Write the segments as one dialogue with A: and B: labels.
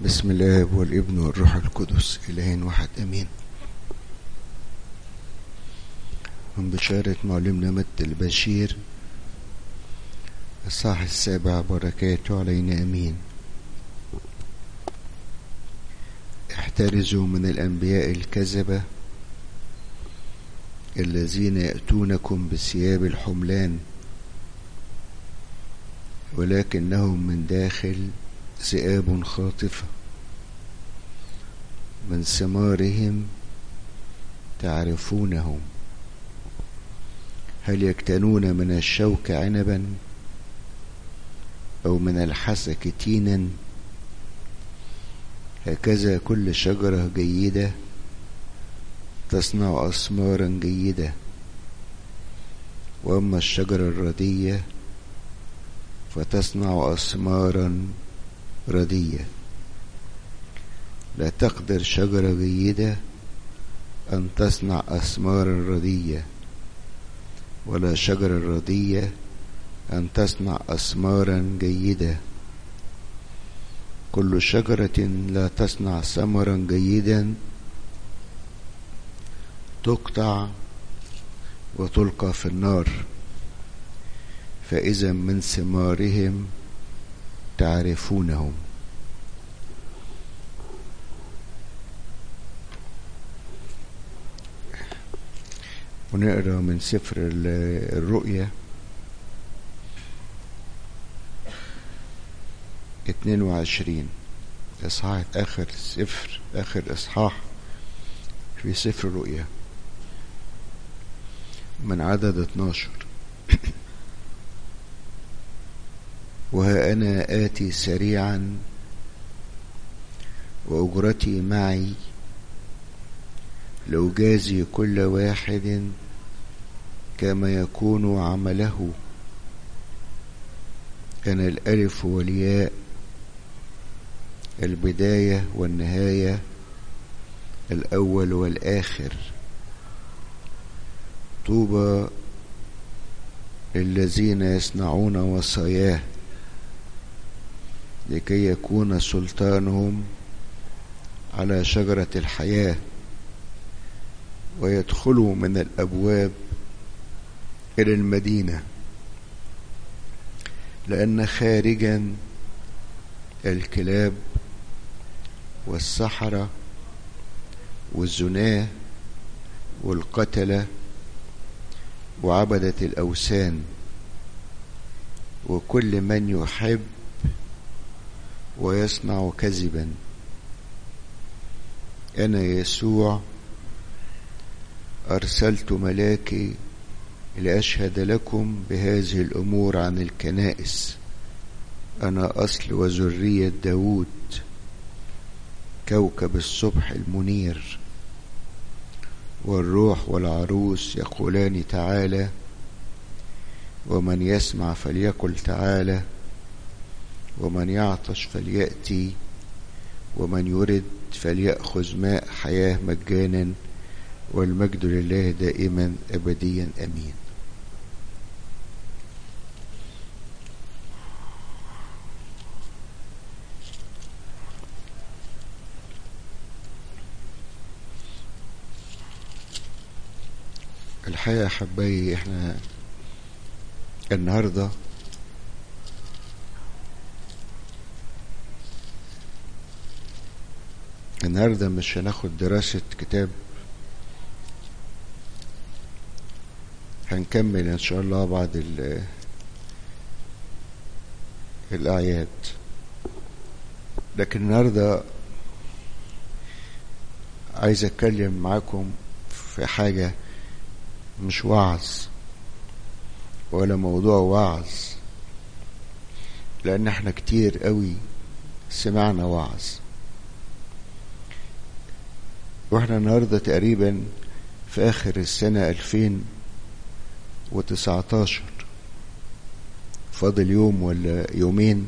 A: بسم الله والابن والروح القدس إلهين واحد أمين من بشارة معلمنا مت البشير الصاح السابع بركاته علينا أمين احترزوا من الأنبياء الكذبة الذين يأتونكم بثياب الحملان ولكنهم من داخل ذئاب خاطفة من ثمارهم تعرفونهم هل يكتنون من الشوك عنبا أو من الحسك تينا هكذا كل شجرة جيدة تصنع أثمارا جيدة وأما الشجرة الردية فتصنع أثمارا ردية لا تقدر شجرة جيدة أن تصنع أثمارا ردية ولا شجرة ردية أن تصنع أثمارا جيدة كل شجرة لا تصنع ثمرا جيدا تقطع وتلقى في النار فإذا من ثمارهم تعرفونهم ونقرا من سفر الرؤيا اتنين وعشرين اصحاح اخر سفر اخر اصحاح في سفر الرؤيا من عدد اتناشر وها أنا آتي سريعا وأجرتي معي لأجازي كل واحد كما يكون عمله أنا الألف والياء البداية والنهاية الأول والآخر طوبى للذين يصنعون وصاياه لكي يكون سلطانهم على شجرة الحياة ويدخلوا من الأبواب إلى المدينة لأن خارجا الكلاب والسحرة والزناة والقتلة وعبدة الأوثان وكل من يحب ويصنع كذبا أنا يسوع أرسلت ملاكي لأشهد لكم بهذه الأمور عن الكنائس أنا أصل وذرية داود كوكب الصبح المنير والروح والعروس يقولان تعالى ومن يسمع فليقل تعالى ومن يعطش فليأتي ومن يرد فليأخذ ماء حياة مجانا والمجد لله دائما أبديا أمين الحقيقة حبايبي احنا النهارده النهاردة مش هناخد دراسة كتاب هنكمل ان شاء الله بعد الأعياد لكن النهاردة عايز اتكلم معاكم في حاجة مش وعظ ولا موضوع وعظ لان احنا كتير قوي سمعنا وعظ واحنا النهاردة تقريبا في اخر السنة الفين وتسعتاشر فاضل يوم ولا يومين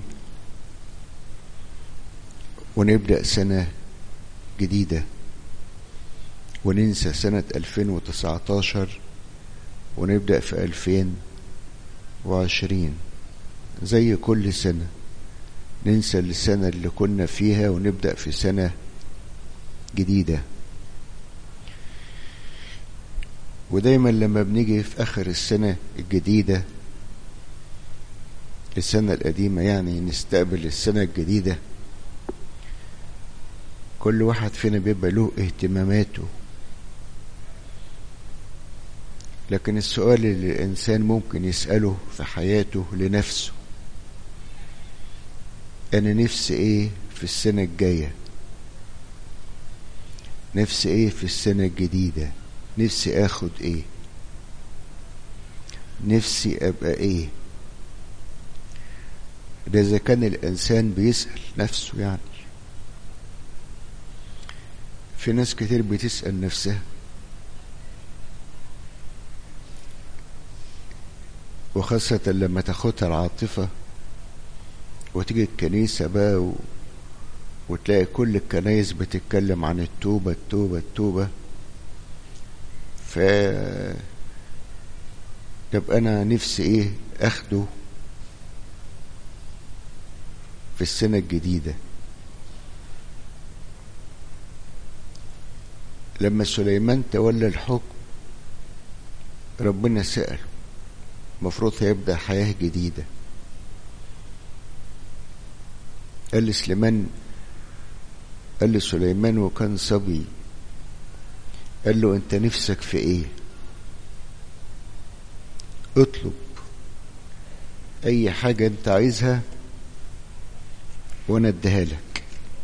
A: ونبدأ سنة جديدة وننسى سنة الفين وتسعتاشر ونبدأ في الفين وعشرين زي كل سنة ننسى السنة اللي كنا فيها ونبدأ في سنة جديدة ودايما لما بنيجي في آخر السنة الجديدة السنة القديمة يعني نستقبل السنة الجديدة كل واحد فينا بيبقى له اهتماماته لكن السؤال اللي الإنسان ممكن يسأله في حياته لنفسه أنا نفسي إيه في السنة الجاية نفسي إيه في السنة الجديدة نفسي آخد إيه نفسي أبقى إيه ده إذا كان الإنسان بيسأل نفسه يعني في ناس كتير بتسأل نفسها وخاصة لما تاخدها العاطفة وتيجي الكنيسة بقى و... وتلاقي كل الكنايس بتتكلم عن التوبة التوبة التوبة ف طب أنا نفسي إيه أخده في السنة الجديدة لما سليمان تولى الحكم ربنا سأله المفروض هيبدأ حياة جديدة قال لسليمان قال لسليمان وكان صبي قال له انت نفسك في ايه اطلب اي حاجة انت عايزها وانا اديها لك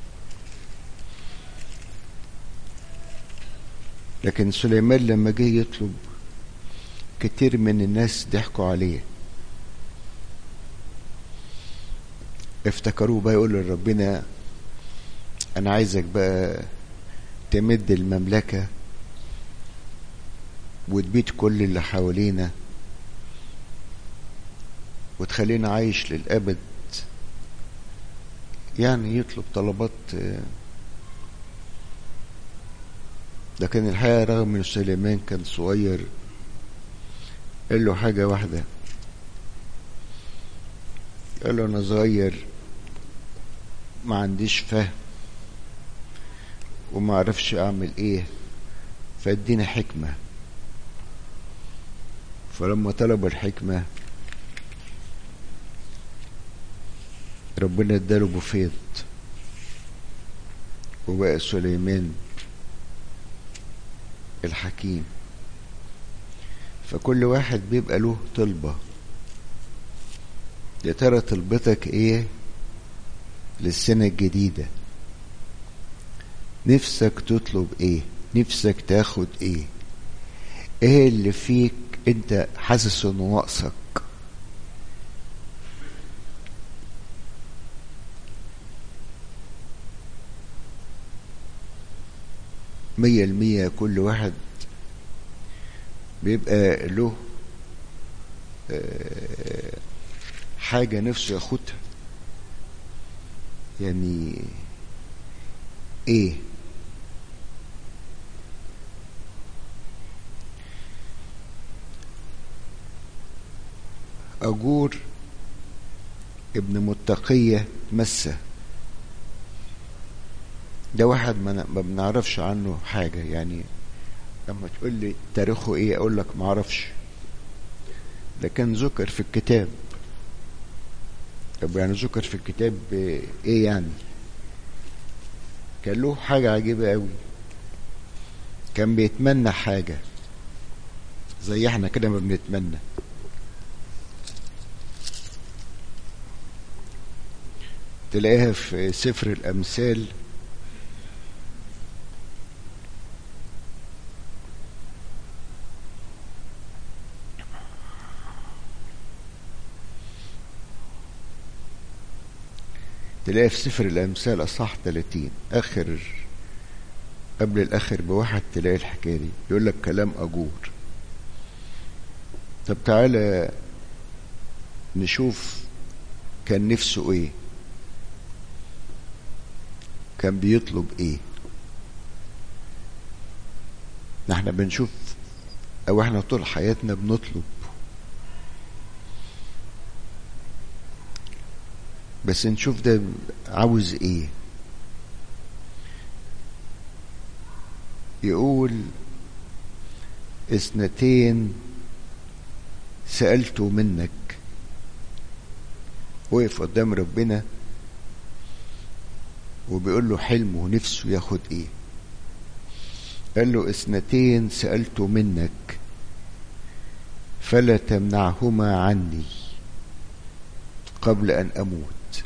A: لكن سليمان لما جه يطلب كتير من الناس ضحكوا عليه افتكروه بقى يقول لربنا انا عايزك بقى تمد المملكة وتبيد كل اللي حوالينا وتخلينا عايش للأبد يعني يطلب طلبات لكن الحقيقة رغم ان سليمان كان صغير قال له حاجة واحدة قال له أنا صغير ما عنديش فهم وما أعرفش أعمل إيه فادينا حكمة فلما طلب الحكمة ربنا اداله بفيض وبقى سليمان الحكيم فكل واحد بيبقى له طلبة يا ترى طلبتك ايه للسنة الجديدة نفسك تطلب ايه نفسك تاخد ايه ايه اللي فيك انت حاسس انه ناقصك مية المية كل واحد بيبقى له حاجة نفسه ياخدها يعني ايه أجور ابن متقية مسة ده واحد ما بنعرفش عنه حاجة يعني لما تقول لي تاريخه ايه اقول لك ما اعرفش ده كان ذكر في الكتاب طب يعني ذكر في الكتاب ايه يعني كان له حاجة عجيبة قوي كان بيتمنى حاجة زي احنا كده ما بنتمنى تلاقيها في سفر الأمثال تلاقي في سفر الأمثال أصح 30 آخر قبل الآخر بواحد تلاقي الحكاية دي يقول لك كلام أجور طب تعالى نشوف كان نفسه إيه كان بيطلب إيه احنا بنشوف أو احنا طول حياتنا بنطلب بس نشوف ده عاوز ايه يقول اثنتين سألت منك وقف قدام ربنا وبيقول له حلمه نفسه ياخد ايه قال له اثنتين سألت منك فلا تمنعهما عني قبل أن أموت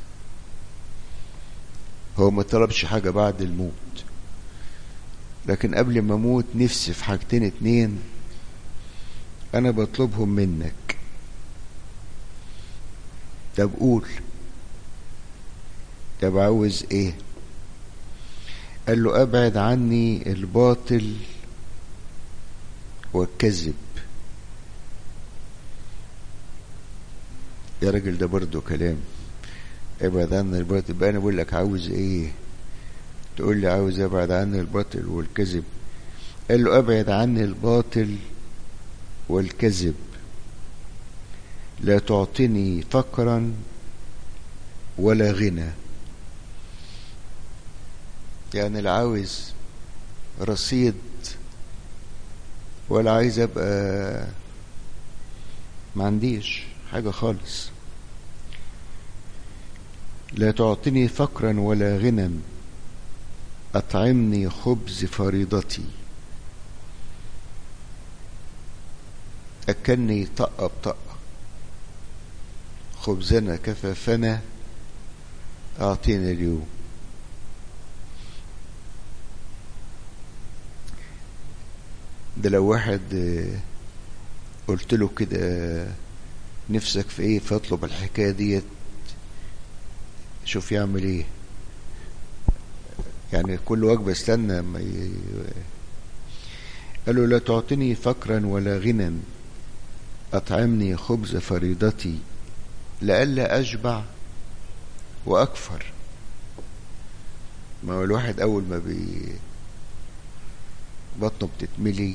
A: هو ما طلبش حاجة بعد الموت لكن قبل ما أموت نفسي في حاجتين اتنين أنا بطلبهم منك طب قول طب عاوز ايه قال له ابعد عني الباطل والكذب يا راجل ده برضه كلام ابعد عني الباطل بقى انا بقول لك عاوز ايه تقول لي عاوز ابعد عني الباطل والكذب قال له ابعد عني الباطل والكذب لا تعطني فقرا ولا غنى يعني لا عاوز رصيد ولا عايز ابقى ما عنديش حاجة خالص لا تعطني فقرا ولا غنى أطعمني خبز فريضتي أكلني طقة بطقة خبزنا كفافنا أعطينا اليوم ده لو واحد قلت له كده نفسك في ايه فاطلب الحكايه ديت شوف يعمل ايه يعني كل وجبه استنى ما ي... قال له لا تعطني فقرا ولا غنى اطعمني خبز فريضتي لئلا اشبع واكفر ما هو الواحد اول ما بي بطنه بتتملي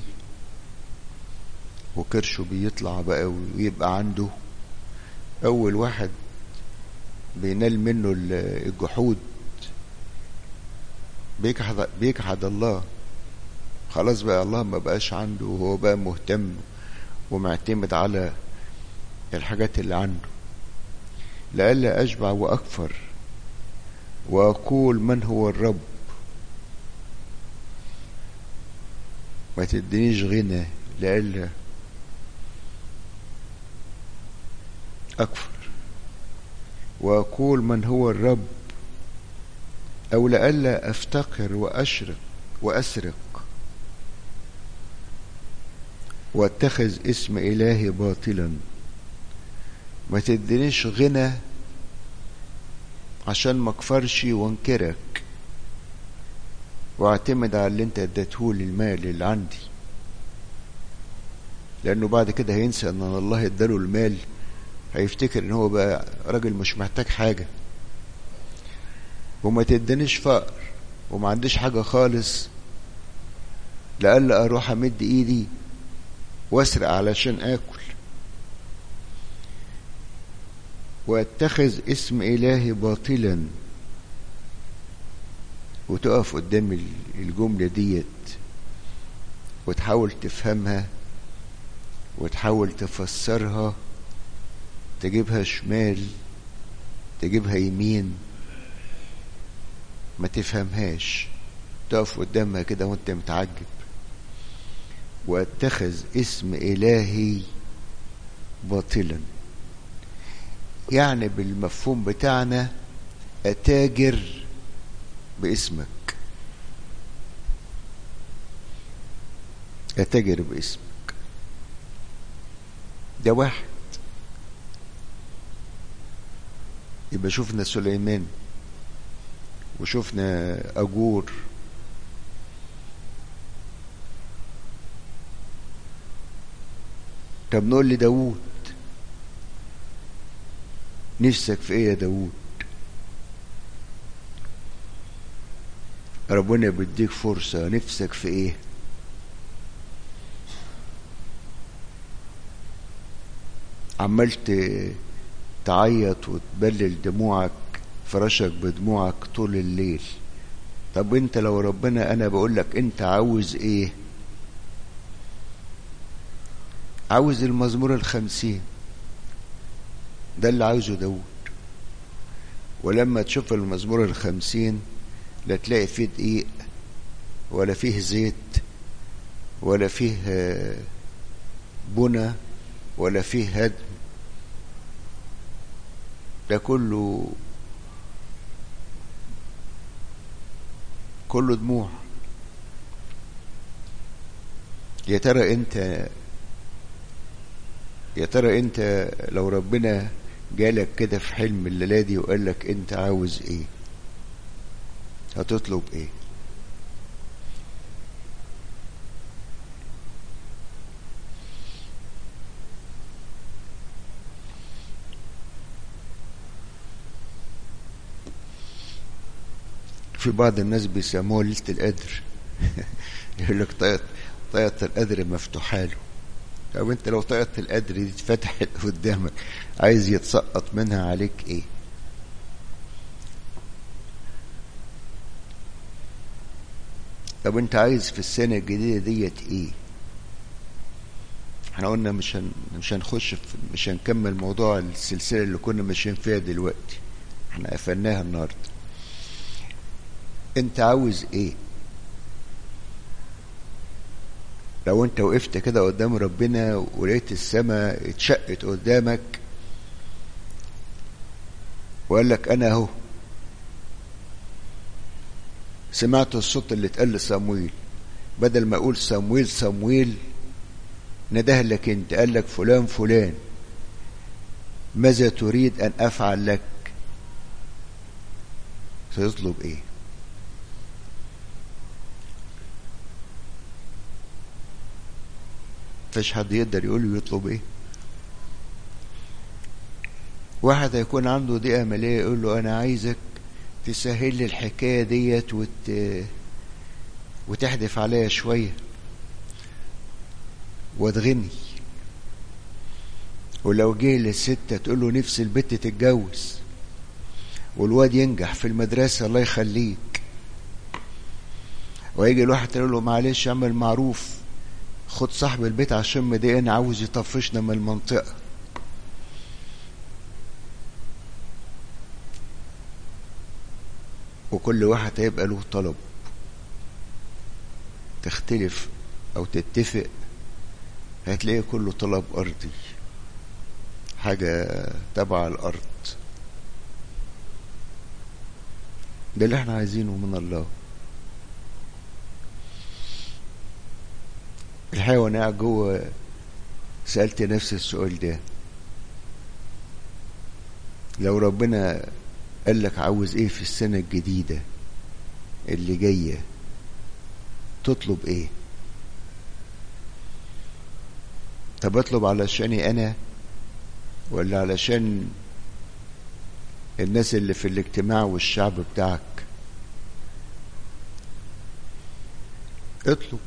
A: وكرشه بيطلع بقى ويبقى عنده اول واحد بينال منه الجحود بيجحد بيجحد الله خلاص بقى الله ما بقاش عنده وهو بقى مهتم ومعتمد على الحاجات اللي عنده لئلا اشبع واكفر واقول من هو الرب ما تدينيش غنى لئلا أكفر وأقول من هو الرب أو لئلا أفتقر وأشرق وأسرق واتخذ اسم إلهي باطلا ما تدينيش غنى عشان ما اكفرش وانكرك واعتمد على اللي انت اديتهولي المال اللي عندي لانه بعد كده هينسى ان الله اداله المال هيفتكر ان هو بقى راجل مش محتاج حاجة وما تدنيش فقر وما عنديش حاجة خالص لألا أروح أمد إيدي وأسرق علشان آكل واتخذ اسم إلهي باطلا وتقف قدام الجملة ديت وتحاول تفهمها وتحاول تفسرها تجيبها شمال تجيبها يمين ما تفهمهاش تقف قدامها كده وانت متعجب واتخذ اسم الهي باطلا يعني بالمفهوم بتاعنا اتاجر باسمك اتاجر باسمك ده واحد يبقى شفنا سليمان وشفنا أجور طب نقول لداود نفسك في ايه يا داود ربنا بيديك فرصة نفسك في ايه عمال تعيط وتبلل دموعك فرشك بدموعك طول الليل طب انت لو ربنا انا بقول لك انت عاوز ايه عاوز المزمور الخمسين ده اللي عاوزه داود ولما تشوف المزمور الخمسين لا تلاقي فيه دقيق ولا فيه زيت ولا فيه بنى ولا فيه هدم ده كله كله دموع يا ترى انت يا ترى انت لو ربنا جالك كده في حلم الليله دي وقال لك انت عاوز ايه هتطلب ايه في بعض الناس بيسموها ليله القدر يقول لك طاقه طاقه القدر مفتوحه له طب انت لو طاقه القدر دي اتفتحت قدامك عايز يتسقط منها عليك ايه طب انت عايز في السنه الجديده ديت ايه احنا قلنا مش هن... مش هنخش في... مش هنكمل موضوع السلسله اللي كنا ماشيين فيها دلوقتي احنا قفلناها النهارده انت عاوز ايه لو انت وقفت كده قدام ربنا ولقيت السماء اتشقت قدامك وقال لك انا اهو سمعت الصوت اللي اتقال لصمويل بدل ما اقول صمويل صمويل نده لك انت قال لك فلان فلان ماذا تريد ان افعل لك سيطلب ايه مفيش حد يقدر يقول له يطلب ايه واحد هيكون عنده ضيقة مالية يقول له انا عايزك تسهل لي الحكاية ديت وت... وتحدف عليا شوية واتغني ولو جه للستة تقول له نفسي البت تتجوز والواد ينجح في المدرسة الله يخليك ويجي الواحد تقول له معلش اعمل معروف خد صاحب البيت عشان مضايقنا عاوز يطفشنا من المنطقة وكل واحد هيبقى له طلب تختلف او تتفق هتلاقي كله طلب ارضي حاجة تبع الارض ده اللي احنا عايزينه من الله الحقيقة وانا قاعد جوه سألت نفسي السؤال ده لو ربنا قال لك عاوز ايه في السنة الجديدة اللي جاية تطلب ايه طب اطلب علشاني انا ولا علشان الناس اللي في الاجتماع والشعب بتاعك اطلب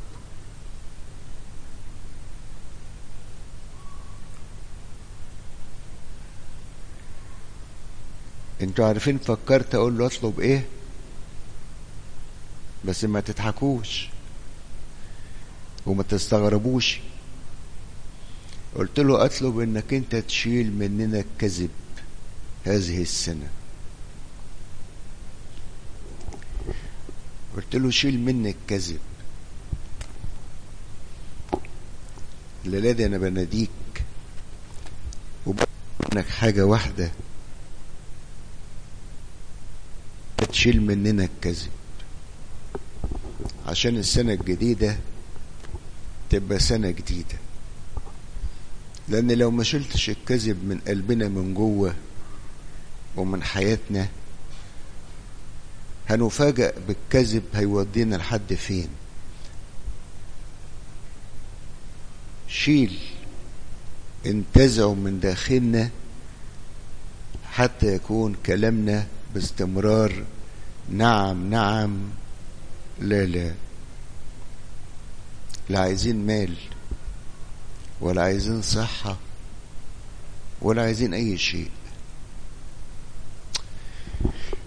A: انتوا عارفين فكرت اقول له اطلب ايه بس ما تضحكوش وما تستغربوش قلت له اطلب انك انت تشيل مننا الكذب هذه السنة قلت له شيل مني الكذب الليلة دي انا بناديك وبقولك حاجة واحدة تشيل مننا الكذب عشان السنة الجديدة تبقى سنة جديدة لأن لو ما شلتش الكذب من قلبنا من جوه ومن حياتنا هنفاجأ بالكذب هيودينا لحد فين شيل انتزعوا من داخلنا حتى يكون كلامنا باستمرار نعم نعم لا لا لا عايزين مال ولا عايزين صحة ولا عايزين أي شيء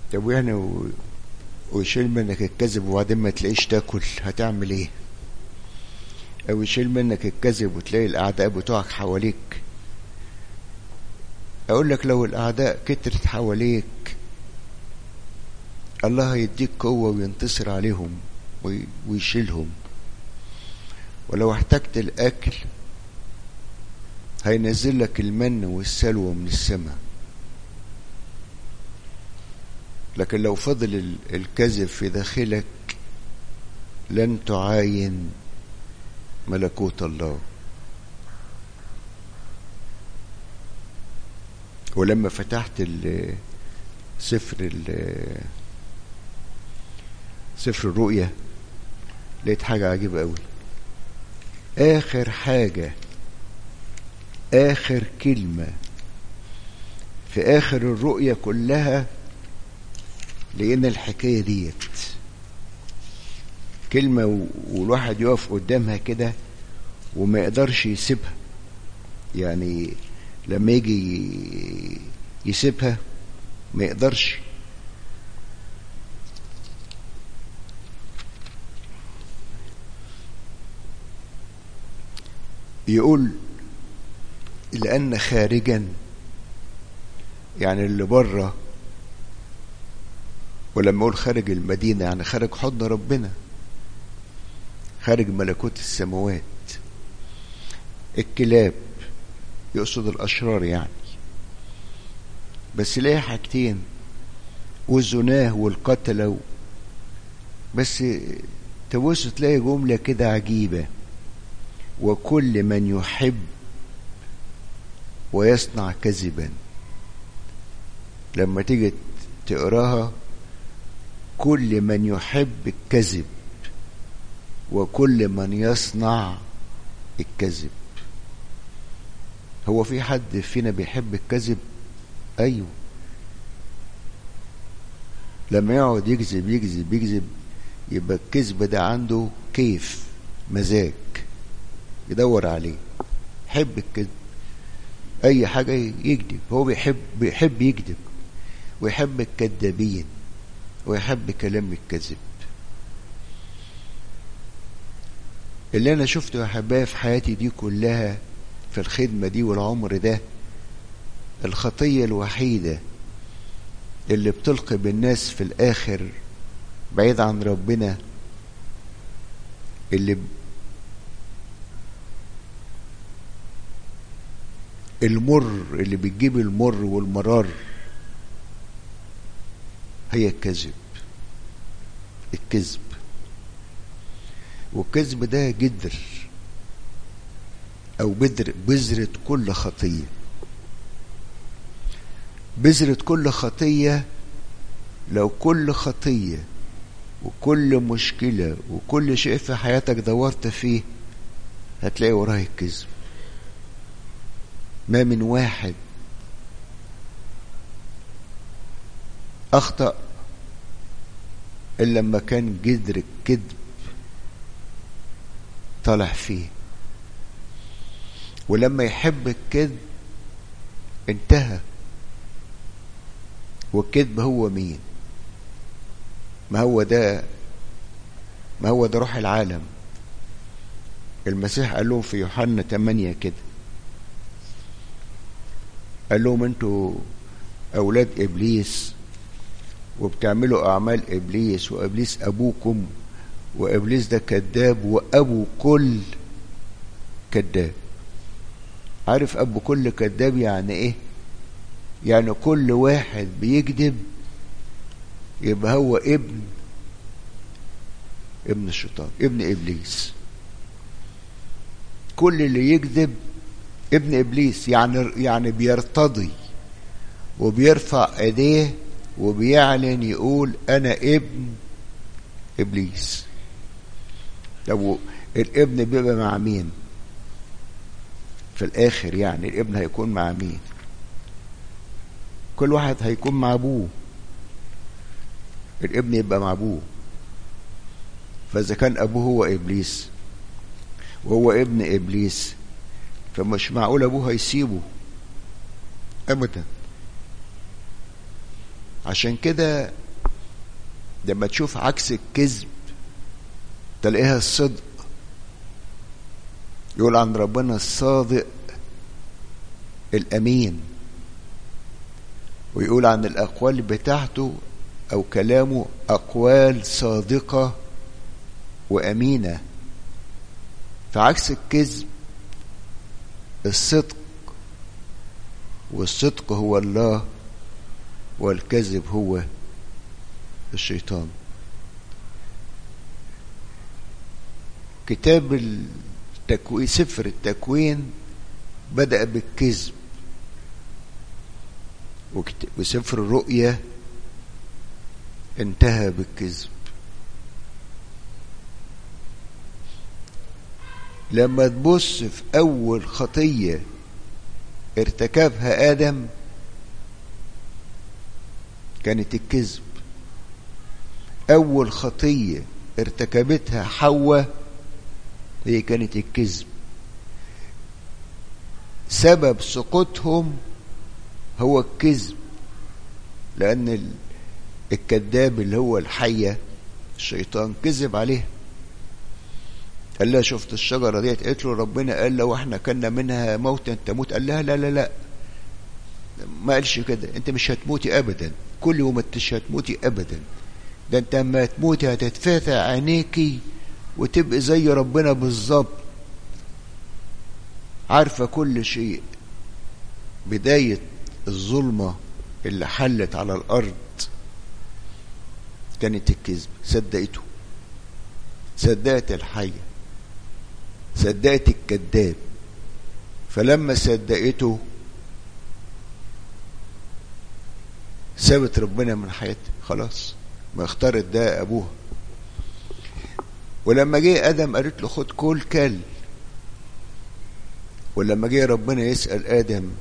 A: طب يعني و... ويشيل منك الكذب وبعدين ما تلاقيش تاكل هتعمل ايه او يشيل منك الكذب وتلاقي الاعداء بتوعك حواليك اقول لك لو الاعداء كترت حواليك الله هيديك قوة وينتصر عليهم وي... ويشيلهم ولو احتجت الاكل هينزل لك المن والسلوى من السماء لكن لو فضل الكذب في داخلك لن تعاين ملكوت الله ولما فتحت سفر سفر الرؤيا لقيت حاجة عجيبة قوي آخر حاجة آخر كلمة في آخر الرؤية كلها لأن الحكاية ديت كلمة والواحد يقف قدامها كده وما يقدرش يسيبها يعني لما يجي يسيبها ما يقدرش يقول لأن خارجا يعني اللي بره ولما اقول خارج المدينه يعني خارج حضن ربنا خارج ملكوت السماوات الكلاب يقصد الاشرار يعني بس ليه حاجتين والزناه والقتله بس تبص تلاقي جمله كده عجيبه وكل من يحب ويصنع كذبا لما تيجي تقراها كل من يحب الكذب وكل من يصنع الكذب هو في حد فينا بيحب الكذب ايوه لما يقعد يكذب يكذب يكذب يبقى الكذب ده عنده كيف مزاج يدور عليه يحب الكذب اي حاجه يكذب هو بيحب بيحب يكذب ويحب الكذابين ويحب كلام الكذب اللي انا شفته يا حبايبي في حياتي دي كلها في الخدمه دي والعمر ده الخطيه الوحيده اللي بتلقي بالناس في الاخر بعيد عن ربنا اللي المر اللي بتجيب المر والمرار هي الكذب الكذب والكذب ده جدر او بذر بذرة كل خطية بذرة كل خطية لو كل خطية وكل مشكلة وكل شيء في حياتك دورت فيه هتلاقي وراه الكذب ما من واحد أخطأ إلا لما كان جذر الكذب طالع فيه ولما يحب الكذب انتهى والكذب هو مين ما هو ده ما هو ده روح العالم المسيح قال لهم في يوحنا 8 كده قال لهم انتوا اولاد ابليس وبتعملوا اعمال ابليس وابليس ابوكم وابليس ده كذاب وابو كل كذاب عارف ابو كل كذاب يعني ايه يعني كل واحد بيكذب يبقى هو ابن ابن الشيطان ابن ابليس كل اللي يكذب ابن ابليس يعني يعني بيرتضي وبيرفع ايديه وبيعلن يقول انا ابن ابليس طب الابن بيبقى مع مين في الاخر يعني الابن هيكون مع مين كل واحد هيكون مع ابوه الابن يبقى مع ابوه فاذا كان ابوه هو ابليس وهو ابن ابليس فمش معقول ابوه هيسيبه ابدا عشان كده لما تشوف عكس الكذب تلاقيها الصدق يقول عن ربنا الصادق الامين ويقول عن الاقوال بتاعته او كلامه اقوال صادقه وامينه فعكس الكذب الصدق والصدق هو الله والكذب هو الشيطان كتاب التكوين سفر التكوين بدأ بالكذب وسفر الرؤيا انتهى بالكذب لما تبص في أول خطية ارتكبها آدم كانت الكذب أول خطية ارتكبتها حواء هي كانت الكذب سبب سقوطهم هو الكذب لأن الكذاب اللي هو الحية الشيطان كذب عليه قال لها شفت الشجرة ديت قالت له ربنا قال لو احنا كنا منها موتا تموت قال لها لا لا لا ما قالش كده انت مش هتموتي ابدا كل يوم مش هتموتي ابدا ده انت اما تموتي هتتفتح عينيكي وتبقي زي ربنا بالظبط عارفة كل شيء بداية الظلمة اللي حلت على الأرض كانت الكذب صدقته صدقت الحية صدقت الكذاب فلما صدقته سابت ربنا من حياتها خلاص ما اختارت ده ابوها ولما جه ادم قالت له خد كل كل ولما جه ربنا يسال ادم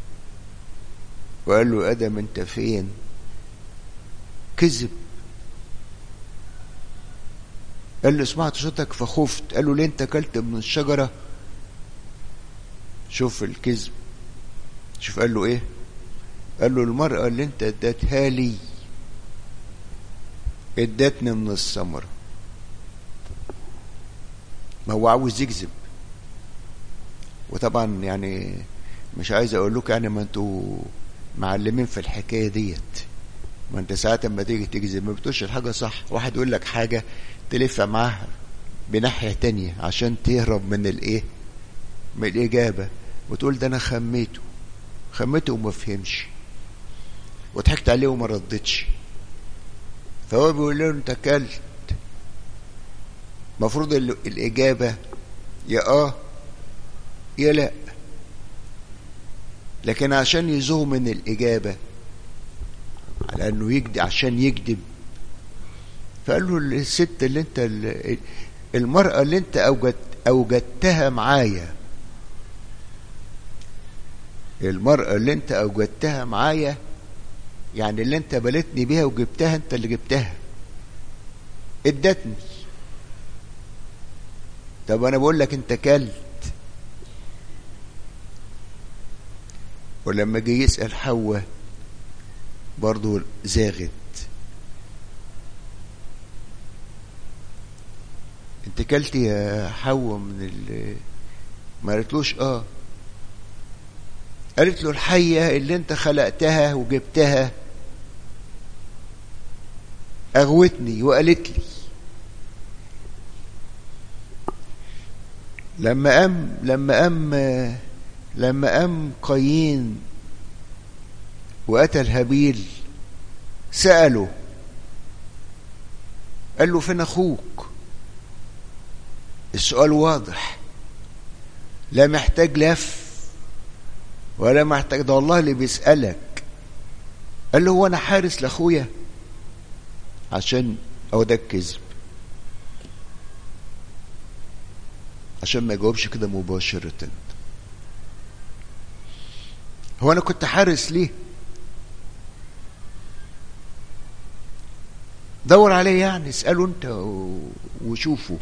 A: وقال له ادم انت فين كذب قال له سمعت صوتك فخفت قال له ليه انت اكلت من الشجره شوف الكذب شوف قال له ايه قال له المرأة اللي انت اديتها لي ادتني من الثمرة ما هو عاوز يكذب وطبعا يعني مش عايز اقول لكم يعني ما انتوا معلمين في الحكايه ديت ما انت ساعات اما تيجي تكذب ما بتقولش الحاجه صح واحد يقول لك حاجه تلف معاها بناحيه تانية عشان تهرب من الايه من الاجابه وتقول ده انا خميته خميته وما فهمش وضحكت عليه وما ردتش فهو بيقول له انت اكلت المفروض الاجابه يا اه يا لا لكن عشان يزوه من الاجابه على انه يكذب عشان يكذب فقال له الست اللي انت المراه اللي انت اوجد اوجدتها معايا المرأة اللي انت اوجدتها معايا يعني اللي انت بلتني بيها وجبتها انت اللي جبتها ادتني طب انا بقول لك انت كلت ولما جه يسأل حواء برضه زاغت انت كلت يا حواء من ال ما قالتلوش اه قالت له الحية اللي انت خلقتها وجبتها اغوتني وقالت لي لما قام لما قام لما قام قايين وقتل هابيل سأله قال له فين اخوك السؤال واضح لا محتاج لف ولا محتاج ده الله اللي بيسألك قال له هو انا حارس لاخويا عشان او ده الكذب عشان ما يجاوبش كده مباشرة هو انا كنت حارس ليه دور عليه يعني اسأله انت وشوفه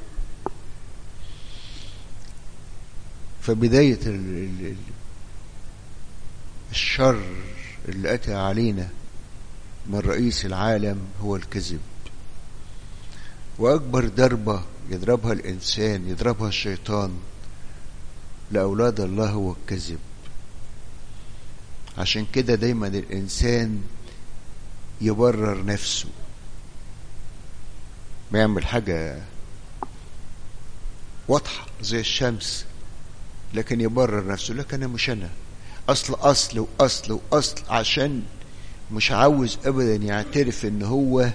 A: فبداية الشر اللي أتى علينا من رئيس العالم هو الكذب وأكبر ضربة يضربها الإنسان يضربها الشيطان لأولاد الله هو الكذب عشان كده دايما الإنسان يبرر نفسه ما يعمل حاجة واضحة زي الشمس لكن يبرر نفسه لكن أنا مش أنا أصل أصل وأصل وأصل عشان مش عاوز أبدا يعترف إن هو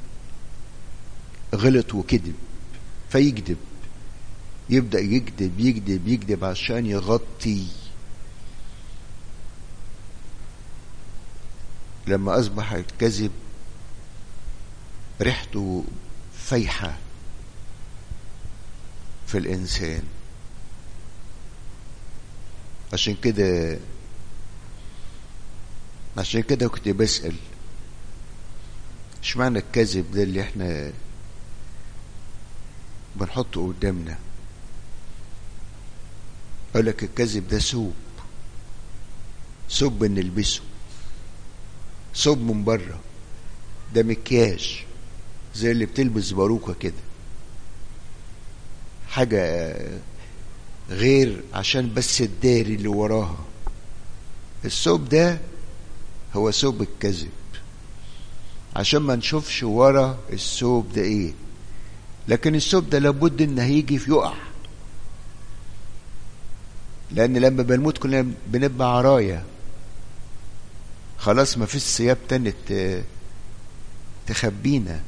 A: غلط وكذب فيكذب يبدأ يكذب يكذب يكذب عشان يغطي لما أصبح الكذب ريحته فايحة في الإنسان عشان كده عشان كده كنت بسأل اشمعنى الكذب ده اللي احنا بنحطه قدامنا اقول لك الكذب ده ثوب ثوب بنلبسه ثوب من بره ده مكياج زي اللي بتلبس باروكه كده حاجة غير عشان بس الداري اللي وراها الثوب ده هو ثوب الكذب عشان ما نشوفش ورا الثوب ده ايه لكن الثوب ده لابد ان هيجي في يقع لان لما بنموت كلنا بنبقى عرايا خلاص ما فيش ثياب تاني تخبينا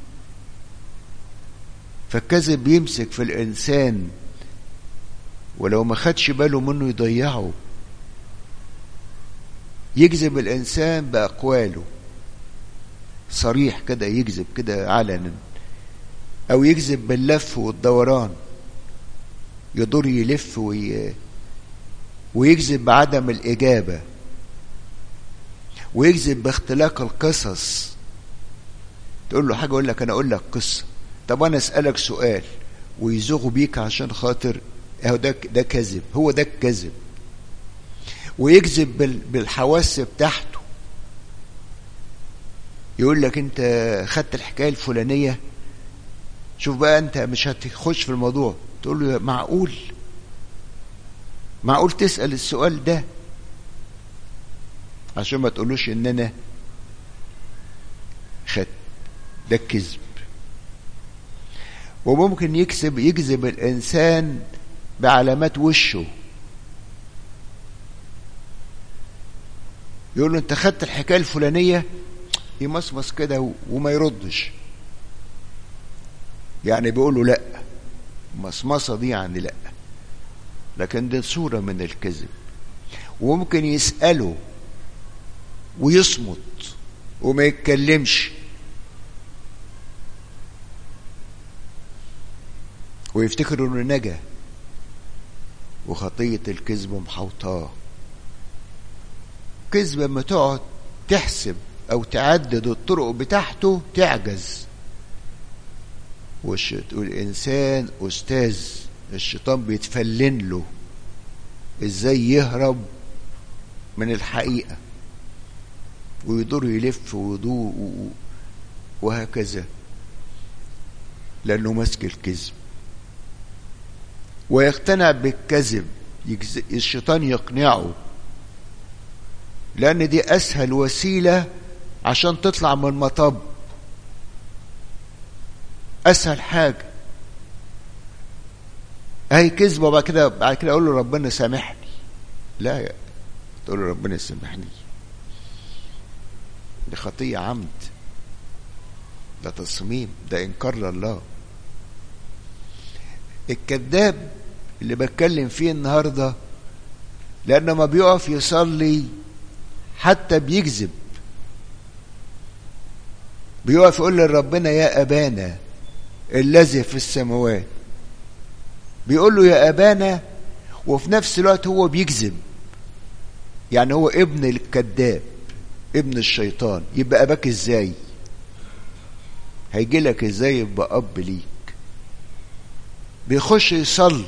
A: فالكذب يمسك في الانسان ولو ما خدش باله منه يضيعه يجذب الانسان باقواله صريح كده يجذب كده علنا او يجذب باللف والدوران يضر يلف وي... ويجذب بعدم الاجابه ويجذب باختلاق القصص تقول له حاجه يقول لك انا اقول لك قصه طب انا اسالك سؤال ويزوغوا بيك عشان خاطر اهو ده ده كذب هو ده الكذب ويكذب بالحواس بتاعته يقول لك انت خدت الحكايه الفلانيه شوف بقى انت مش هتخش في الموضوع تقول له معقول معقول تسال السؤال ده عشان ما تقولوش ان انا خدت ده الكذب وممكن يكسب يجذب الانسان بعلامات وشه يقول له انت خدت الحكايه الفلانيه يمصمص كده وما يردش يعني بيقول له لا مصمصه دي يعني لا لكن دي صوره من الكذب وممكن يساله ويصمت وما يتكلمش ويفتكر انه نجا وخطية الكذب محوطاه كذب لما تقعد تحسب او تعدد الطرق بتاعته تعجز وش تقول الانسان استاذ الشيطان بيتفلن له ازاي يهرب من الحقيقه ويدور يلف ويدور وهكذا لانه ماسك الكذب ويقتنع بالكذب الشيطان يقنعه لان دي اسهل وسيله عشان تطلع من المطب اسهل حاجه اهي كذبه بعد كده بعد كده اقول له ربنا سامحني لا يا تقول له ربنا سامحني دي خطيه عمد ده تصميم ده انكار لله الكذاب اللي بتكلم فيه النهارده لانه ما بيقف يصلي حتى بيكذب بيقف يقول لربنا يا ابانا الذي في السماوات بيقول له يا ابانا وفي نفس الوقت هو بيكذب يعني هو ابن الكذاب ابن الشيطان يبقى اباك ازاي هيجي لك ازاي يبقى اب ليك بيخش يصلي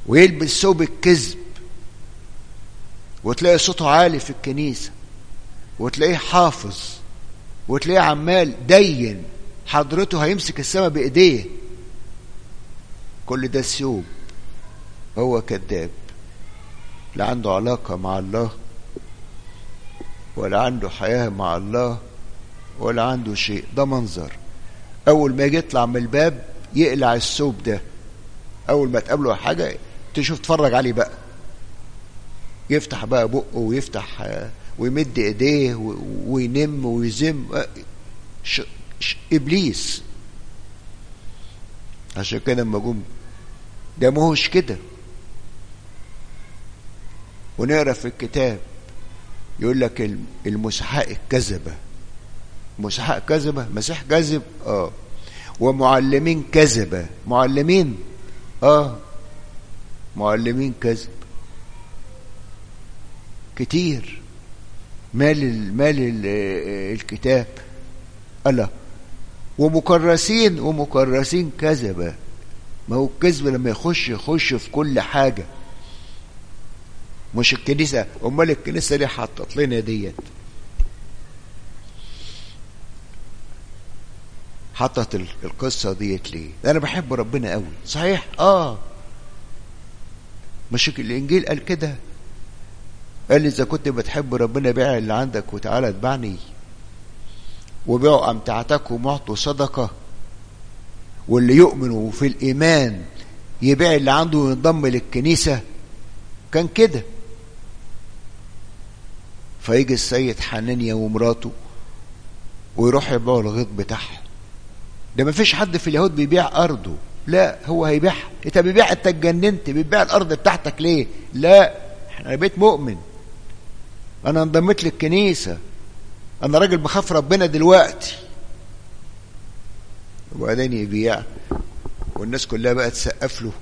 A: ويلبس ثوب الكذب وتلاقي صوته عالي في الكنيسه وتلاقيه حافظ وتلاقيه عمال دين حضرته هيمسك السماء بايديه كل ده سيوب هو كذاب لا عنده علاقة مع الله ولا عنده حياة مع الله ولا عنده شيء ده منظر أول ما يجي يطلع من الباب يقلع الثوب ده أول ما تقابله حاجة تشوف تتفرج عليه بقى يفتح بقى بقه ويفتح ويمد ايديه وينم ويزم ش... ش... ابليس عشان كده لما جم ده ما هوش كده ونقرا في الكتاب يقول لك المسحاء الكذبه مسحاء كذبه مسيح كذب اه ومعلمين كذبه معلمين اه معلمين كذب كتير مال مال الكتاب الله ومكرسين ومكرسين كذبة ما هو الكذب لما يخش يخش في كل حاجة مش الكنيسة أمال الكنيسة ليه حطت لنا ديت حطت القصة ديت ليه أنا بحب ربنا قوي صحيح آه مش الإنجيل قال كده قال لي إذا كنت بتحب ربنا بيع اللي عندك وتعالى اتبعني وبيعوا أمتعتكم واعطوا صدقة واللي يؤمنوا في الإيمان يبيع اللي عنده وينضم للكنيسة كان كده فيجي السيد حنانيا ومراته ويروح يبيعوا الغيط بتاعهم ده ما فيش حد في اليهود بيبيع أرضه لا هو هيبيعها انت بيبيع انت اتجننت بتبيع الارض بتاعتك ليه لا انا بيت مؤمن انا انضميت للكنيسه انا راجل بخاف ربنا دلوقتي وبعدين يبيع والناس كلها بقى تسقف له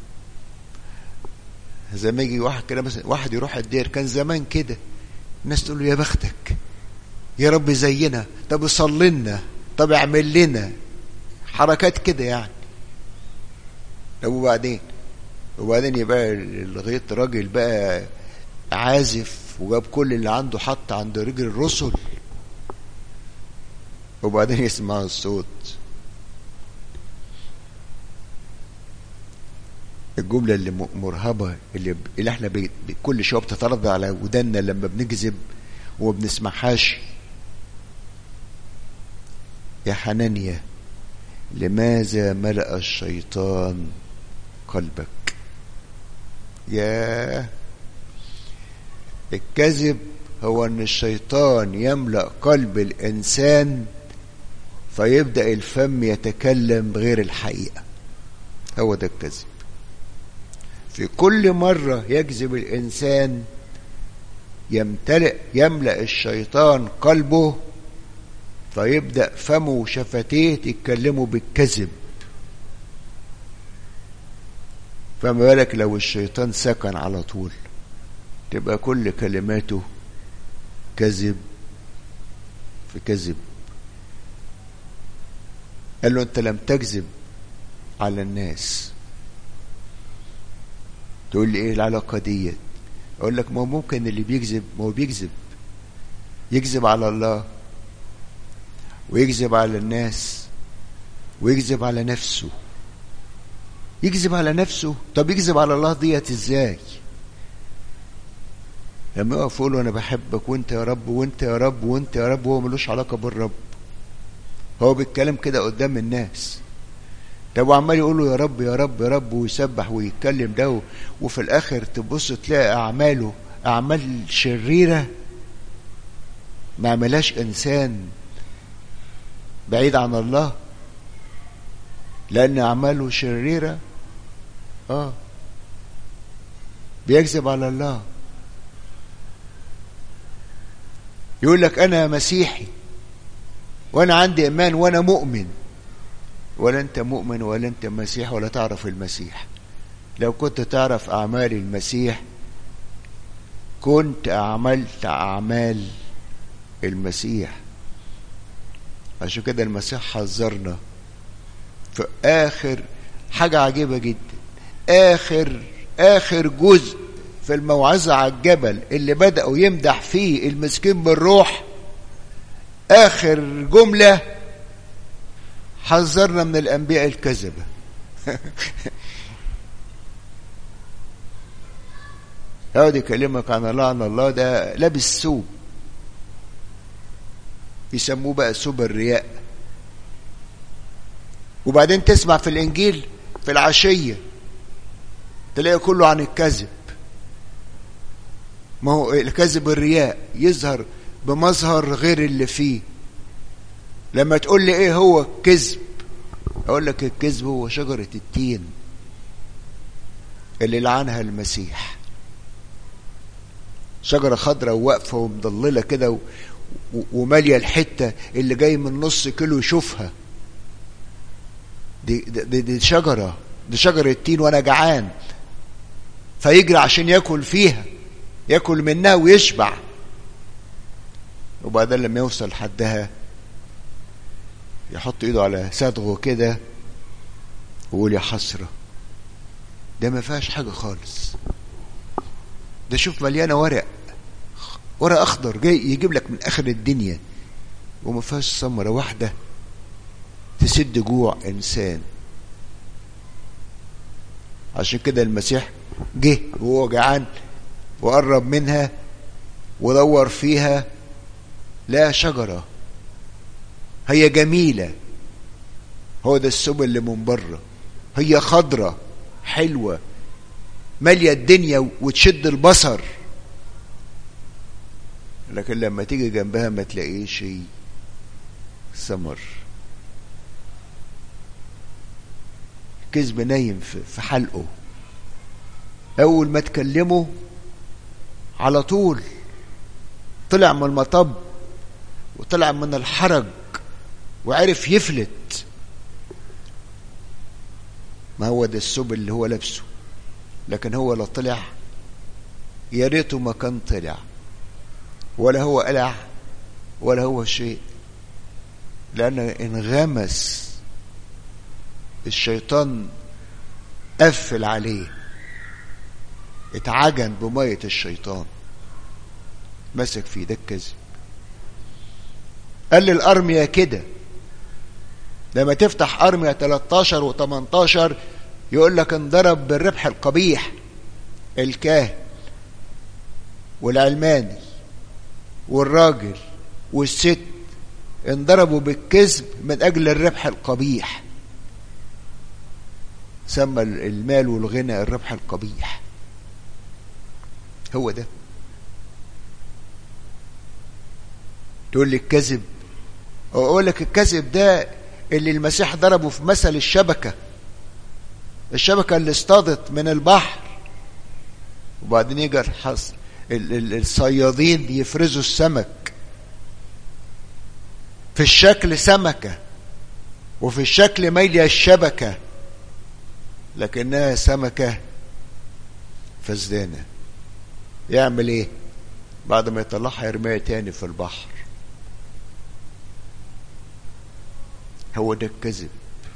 A: زي ما يجي واحد كده مثلا واحد يروح الدير كان زمان كده الناس تقول له يا بختك يا رب زينا طب صلي لنا طب اعمل لنا حركات كده يعني طب وبعدين وبعدين يبقى الغيط راجل بقى عازف وجاب كل اللي عنده حط عند رجل الرسل وبعدين يسمع الصوت الجملة اللي مرهبة اللي, اللي احنا بي كل شوية بتتردد على ودنا لما بنكذب وما بنسمعهاش يا حنانيا لماذا ملأ الشيطان قلبك يا الكذب هو ان الشيطان يملأ قلب الانسان فيبدأ الفم يتكلم بغير الحقيقة هو ده الكذب في كل مرة يكذب الإنسان يمتلئ يملأ الشيطان قلبه فيبدأ فمه وشفتيه يتكلموا بالكذب فما بالك لو الشيطان سكن على طول تبقى كل كلماته كذب في كذب قال له انت لم تكذب على الناس تقول لي ايه العلاقة ديت اقول لك ما هو ممكن اللي بيكذب ما هو بيكذب يكذب على الله ويكذب على الناس ويكذب على نفسه يكذب على نفسه طب يكذب على الله ديت ازاي لما يقف يقول انا بحبك وانت يا رب وانت يا رب وانت يا رب وهو ملوش علاقه بالرب هو بيتكلم كده قدام الناس طب وعمال يقول له يا رب يا رب يا رب ويسبح ويتكلم ده وفي الاخر تبص تلاقي اعماله اعمال شريره ما عملهاش انسان بعيد عن الله لان اعماله شريره اه بيكذب على الله يقول لك انا مسيحي وانا عندي ايمان وانا مؤمن ولا انت مؤمن ولا انت مسيح ولا تعرف المسيح لو كنت تعرف اعمال المسيح كنت عملت اعمال المسيح عشان كده المسيح حذرنا في اخر حاجه عجيبه جدا اخر اخر جزء في الموعظة على الجبل اللي بدأوا يمدح فيه المسكين بالروح آخر جملة حذرنا من الأنبياء الكذبة يقعد يكلمك عن الله عن الله ده لابس ثوب يسموه بقى ثوب الرياء وبعدين تسمع في الإنجيل في العشية تلاقي كله عن الكذب ما هو الكذب الرياء يظهر بمظهر غير اللي فيه لما تقول لي ايه هو الكذب اقول لك الكذب هو شجرة التين اللي لعنها المسيح شجرة خضراء واقفة ومضللة كده و... ومالية الحتة اللي جاي من نص كيلو يشوفها دي, دي, دي شجرة دي شجرة تين وانا جعان فيجري عشان ياكل فيها ياكل منها ويشبع وبعدين لما يوصل حدها يحط ايده على صدغه كده ويقول يا حسرة ده ما فيهاش حاجة خالص ده شوف مليانة ورق ورق أخضر جاي يجيب لك من آخر الدنيا وما فيهاش ثمرة واحدة تسد جوع إنسان عشان كده المسيح جه وهو جعان وقرب منها ودور فيها لا شجرة هي جميلة هو ده السبل اللي من بره هي خضرة حلوة مالية الدنيا وتشد البصر لكن لما تيجي جنبها ما تلاقيش ثمر كذب نايم في حلقه اول ما تكلمه على طول طلع من المطب وطلع من الحرج وعرف يفلت ما هو ده السب اللي هو لابسه لكن هو لا طلع يا ريته ما كان طلع ولا هو قلع ولا هو شيء لأنه انغمس الشيطان قفل عليه اتعجن بمية الشيطان مسك في ده الكذب قال للأرمية كده لما تفتح أرمية 13 و18 يقول لك انضرب بالربح القبيح الكاهن والعلماني والراجل والست انضربوا بالكذب من أجل الربح القبيح سمى المال والغنى الربح القبيح هو ده تقول لي الكذب اقول لك الكذب ده اللي المسيح ضربه في مثل الشبكه الشبكه اللي اصطادت من البحر وبعدين يجي الحص الصيادين يفرزوا السمك في الشكل سمكه وفي الشكل ميلة الشبكه لكنها سمكه فزدانه يعمل ايه بعد ما يطلعها يرميها تاني في البحر هو ده الكذب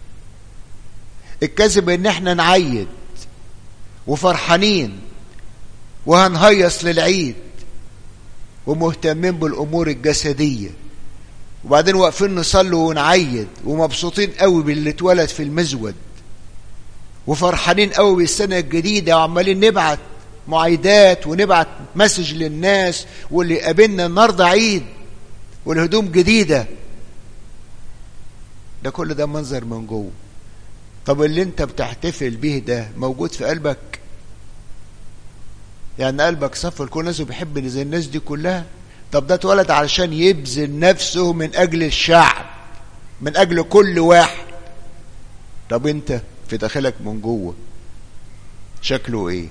A: الكذب ان احنا نعيد وفرحانين وهنهيص للعيد ومهتمين بالامور الجسديه وبعدين واقفين نصلي ونعيد ومبسوطين قوي باللي اتولد في المزود وفرحانين قوي بالسنه الجديده وعمالين نبعت معايدات ونبعت مسج للناس واللي قابلنا النهارده عيد والهدوم جديده ده كل ده منظر من جوه طب اللي انت بتحتفل به ده موجود في قلبك يعني قلبك صف لكل الناس وبيحب زي الناس دي كلها طب ده اتولد علشان يبذل نفسه من اجل الشعب من اجل كل واحد طب انت في داخلك من جوه شكله ايه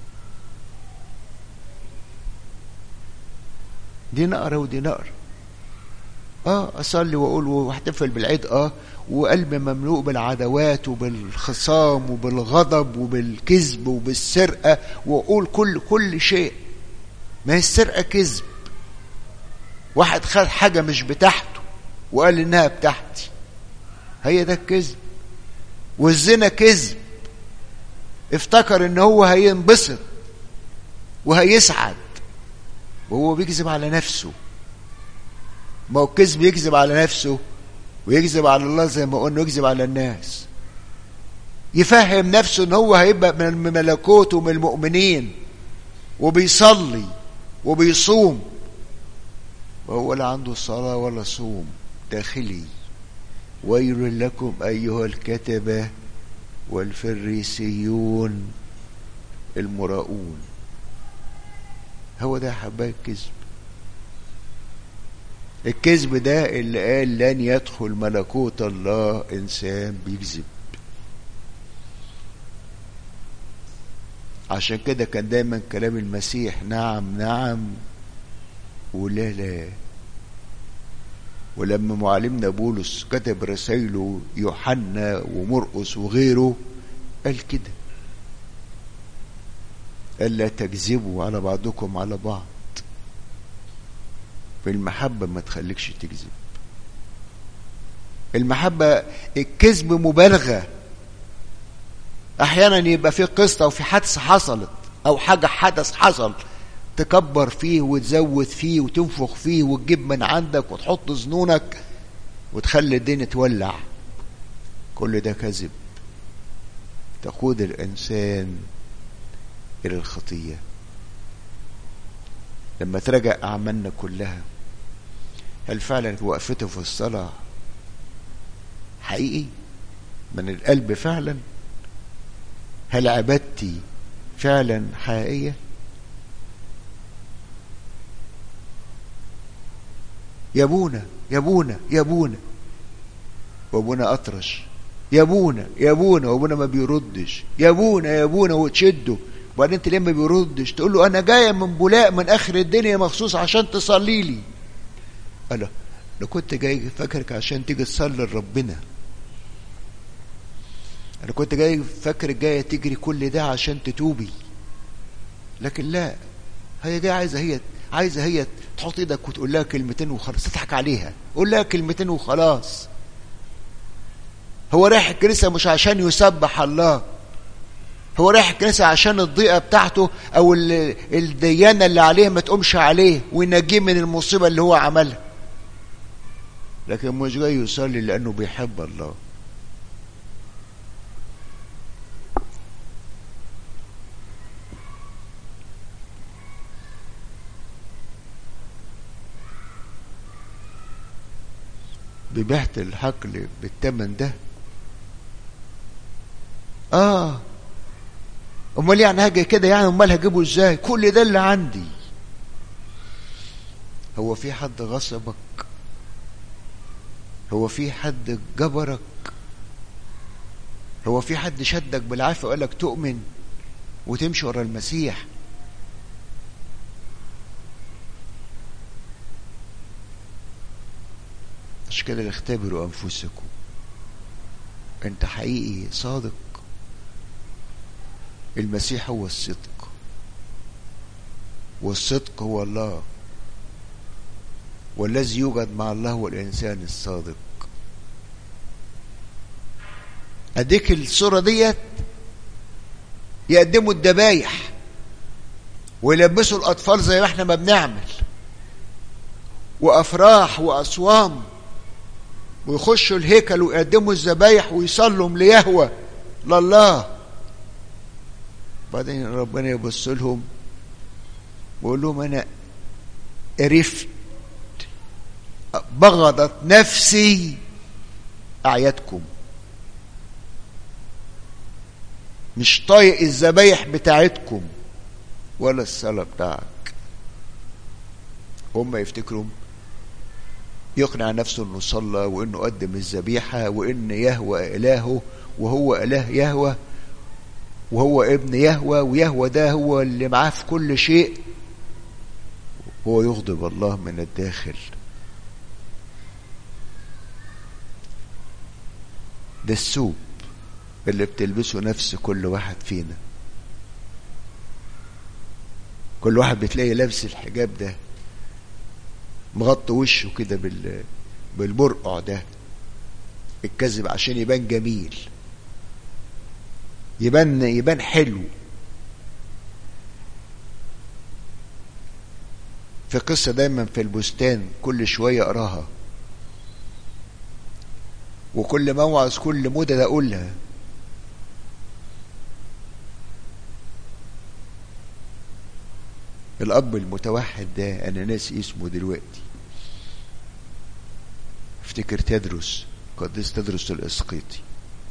A: دي نقرة ودي نقرة اه اصلي واقول واحتفل بالعيد اه وقلبي مملوء بالعداوات وبالخصام وبالغضب وبالكذب وبالسرقة واقول كل كل شيء ما هي السرقة كذب واحد خد حاجة مش بتاعته وقال انها بتاعتي هي ده الكذب والزنا كذب افتكر ان هو هينبسط وهيسعد وهو بيكذب على نفسه ما هو الكذب يكذب على نفسه ويكذب على الله زي ما قلنا يكذب على الناس يفهم نفسه ان هو هيبقى من الملكوت ومن المؤمنين وبيصلي وبيصوم وهو لا عنده صلاة ولا صوم داخلي ويل لكم أيها الكتبة والفريسيون المراؤون هو ده حبايب كذب الكذب ده اللي قال لن يدخل ملكوت الله إنسان بيكذب عشان كده كان دايما كلام المسيح نعم نعم ولا لا ولما معلمنا بولس كتب رسائله يوحنا ومرقس وغيره قال كده قال لا تكذبوا على بعضكم على بعض في المحبة ما تخليكش تكذب المحبة الكذب مبالغة احيانا يبقى في قصة او في حادثة حصلت او حاجة حدث حصل تكبر فيه وتزود فيه وتنفخ فيه وتجيب من عندك وتحط ظنونك وتخلي الدنيا تولع كل ده كذب تقود الانسان الى الخطيه لما تراجع اعمالنا كلها هل فعلا وقفته في الصلاه حقيقي من القلب فعلا هل عبادتي فعلا حقيقيه يا ابونا يا ابونا يا ابونا وابونا اطرش يا ابونا يا ابونا وابونا ما بيردش يا ابونا يا ابونا وتشده وبعدين انت ليه ما بيردش تقول له انا جايه من بولاق من اخر الدنيا مخصوص عشان تصلي لي قال له انا كنت جاي فاكرك عشان تيجي تصلي لربنا انا كنت جاي فاكرك جايه تجري كل ده عشان تتوبي لكن لا هي جايه عايزه هي عايزه هي تحط ايدك وتقول لها كلمتين وخلاص تضحك عليها قول لها كلمتين وخلاص هو رايح الكنيسه مش عشان يسبح الله هو رايح الكنيسه عشان الضيقه بتاعته او الديانه اللي عليه ما تقومش عليه وينجيه من المصيبه اللي هو عملها لكن مش جاي يصلي لانه بيحب الله ببعت الحقل بالتمن ده اه امال يعني هاجي كده يعني امال هجيبه ازاي كل ده اللي عندي هو في حد غصبك هو في حد جبرك هو في حد شدك بالعافيه وقال لك تؤمن وتمشي ورا المسيح عشان كده اختبروا انفسكم انت حقيقي صادق المسيح هو الصدق والصدق هو الله والذي يوجد مع الله هو الانسان الصادق اديك الصورة ديت يقدموا الذبايح ويلبسوا الاطفال زي ما احنا ما بنعمل وافراح واصوام ويخشوا الهيكل ويقدموا الذبايح ويصلوا ليهوى لله بعدين ربنا يبص لهم ويقول لهم انا قرفت بغضت نفسي اعيادكم مش طايق الذبايح بتاعتكم ولا الصلاه بتاعك هم يفتكروا يقنع نفسه انه صلى وانه قدم الذبيحه وان يهوى الهه وهو اله يهوى وهو ابن يهوى ويهوى ده هو اللي معاه في كل شيء هو يغضب الله من الداخل ده الثوب اللي بتلبسه نفس كل واحد فينا كل واحد بتلاقي لابس الحجاب ده مغطي وشه كده بال بالبرقع ده الكذب عشان يبان جميل يبان يبان حلو في قصة دايما في البستان كل شوية أقراها وكل موعظ كل مدة أقولها الأب المتوحد ده أنا ناسي اسمه دلوقتي افتكر تدرس قديس تدرس الإسقيطي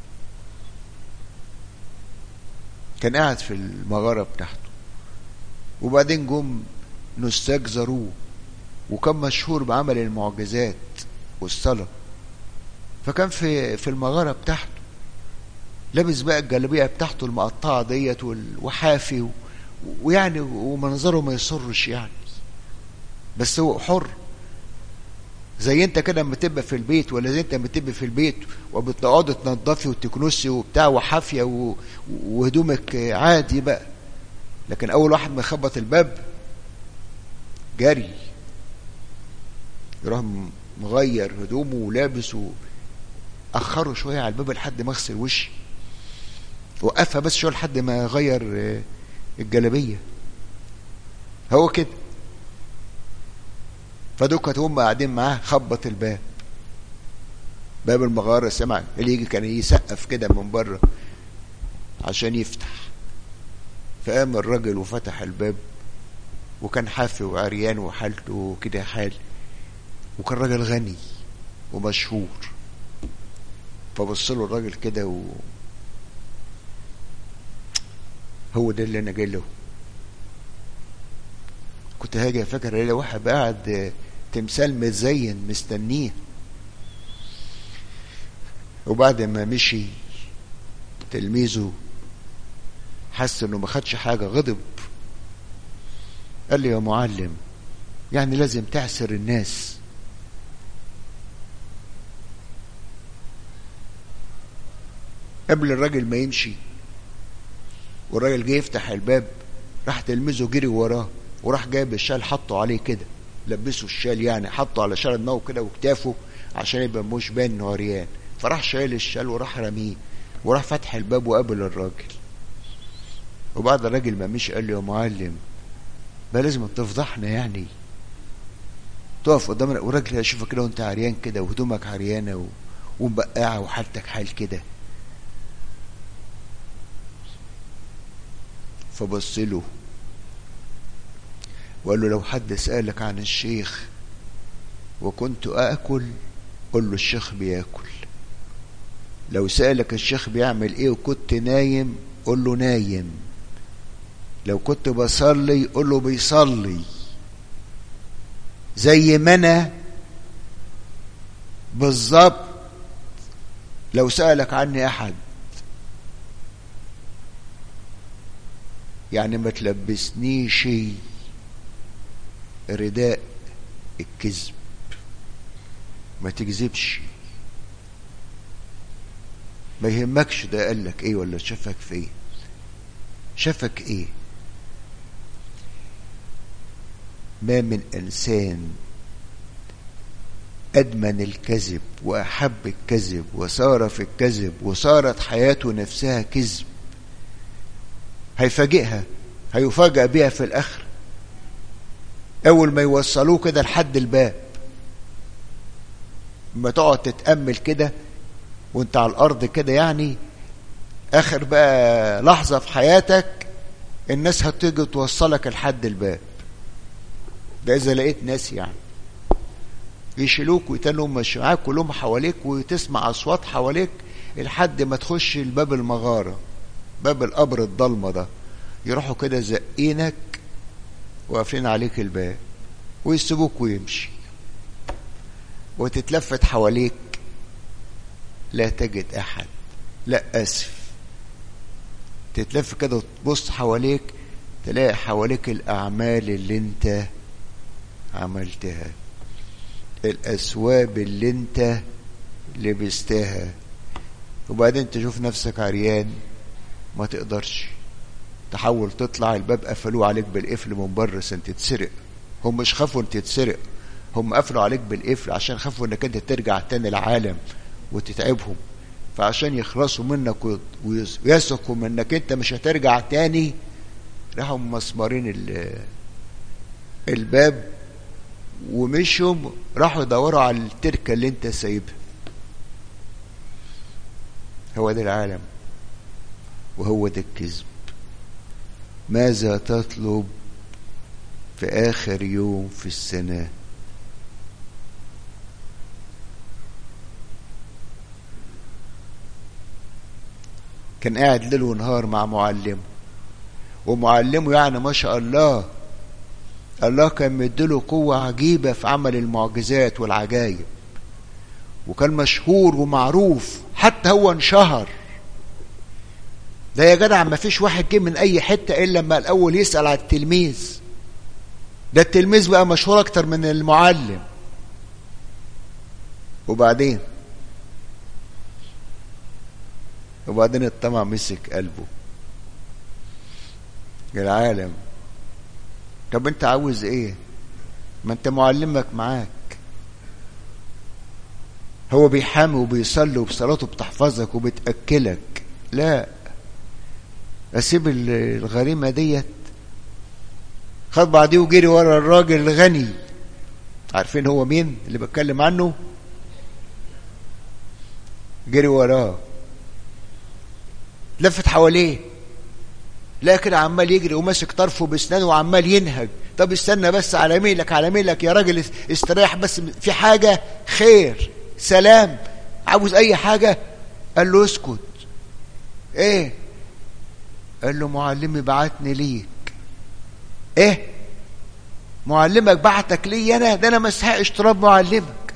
A: كان قاعد في المغارة بتاعته وبعدين جم نساج زاروه وكان مشهور بعمل المعجزات والصلاة فكان في في المغارة بتاعته لابس بقى الجلابية بتاعته المقطعة ديت وحافي و... ويعني ومنظره ما يسرش يعني بس هو حر زي انت كده لما تبقى في البيت ولا زي انت لما تبقى في البيت وبتقعدي تنضفي وتكنسي وبتاع وحافيه و... وهدومك عادي بقى لكن اول واحد ما يخبط الباب جري يروح مغير هدومه ولابس و... اخره شويه على الباب لحد ما اغسل وشي وقفها بس شويه لحد ما غير الجلابيه هو كده فدول كانت هم قاعدين معاه خبط الباب باب المغارة سمع اللي يجي كان يسقف كده من بره عشان يفتح فقام الراجل وفتح الباب وكان حافي وعريان وحالته كده حال وكان راجل غني ومشهور فبص له الراجل كده و هو ده اللي انا جاي له كنت هاجي فاكر الاقي واحد قاعد تمثال متزين مستنيه وبعد ما مشي تلميذه حس انه ما خدش حاجه غضب قال لي يا معلم يعني لازم تعسر الناس قبل الراجل ما يمشي والراجل جه يفتح الباب راح تلميذه جري وراه وراح جايب الشال حطه عليه كده لبسه الشال يعني حطه على شال دماغه كده وكتافه عشان يبقى مش باين انه عريان فراح شايل الشال وراح رميه وراح فتح الباب وقابل الراجل وبعد الراجل ما مشي قال له يا معلم بقى لازم تفضحنا يعني تقف قدام والراجل هيشوفك كده وانت عريان كده وهدومك عريانه و... ومبقعه وحالتك حال كده فبص له وقال له لو حد سألك عن الشيخ وكنت آكل قل له الشيخ بياكل لو سألك الشيخ بيعمل ايه وكنت نايم قل له نايم لو كنت بصلي قل له بيصلي زي ما انا بالظبط لو سألك عني احد يعني ما تلبسنيش رداء الكذب ما تكذبش ما يهمكش ده قال لك ايه ولا شافك في ايه شافك ايه ما من انسان ادمن الكذب واحب الكذب وسار في الكذب وصارت حياته نفسها كذب هيفاجئها هيفاجأ بيها في الاخر اول ما يوصلوه كده لحد الباب لما تقعد تتامل كده وانت على الارض كده يعني اخر بقى لحظه في حياتك الناس هتيجي توصلك لحد الباب ده اذا لقيت ناس يعني يشيلوك ويتنوا ماشي معاك كلهم حواليك وتسمع اصوات حواليك لحد ما تخش الباب المغاره باب القبر الضلمه ده يروحوا كده زقينك وقافلين عليك الباب ويسيبوك ويمشي وتتلفت حواليك لا تجد احد لا اسف تتلف كده وتبص حواليك تلاقي حواليك الاعمال اللي انت عملتها الاسواب اللي انت لبستها وبعدين تشوف نفسك عريان ما تقدرش تحاول تطلع الباب قفلوه عليك بالقفل من بره عشان تتسرق هم مش خافوا انت تتسرق هم قفلوا عليك بالقفل عشان خافوا انك انت ترجع تاني العالم وتتعبهم فعشان يخلصوا منك ويثقوا منك انت مش هترجع تاني راحوا مسمارين الباب ومشوا راحوا يدوروا على التركة اللي انت سايبها هو ده العالم وهو ده الكذب ماذا تطلب في آخر يوم في السنة كان قاعد ليل ونهار مع معلمه ومعلمه يعني ما شاء الله الله كان مديله قوة عجيبة في عمل المعجزات والعجائب وكان مشهور ومعروف حتى هو انشهر ده يا جدع ما فيش واحد جه من اي حتة الا لما الاول يسأل على التلميذ ده التلميذ بقى مشهور اكتر من المعلم وبعدين وبعدين الطمع مسك قلبه العالم طب انت عاوز ايه ما انت معلمك معاك هو بيحامي وبيصلي وبصلاته بتحفظك وبتأكلك لا اسيب الغريمة ديت خد بعديه وجري ورا الراجل الغني عارفين هو مين اللي بتكلم عنه جري وراه لفت حواليه لا كده عمال يجري وماسك طرفه باسنانه وعمال ينهج طب استنى بس على ميلك على ميلك يا راجل استريح بس في حاجة خير سلام عاوز اي حاجة قال له اسكت ايه قال له معلمي بعتني ليك ايه معلمك بعتك لي انا ده انا ما استحقش تراب معلمك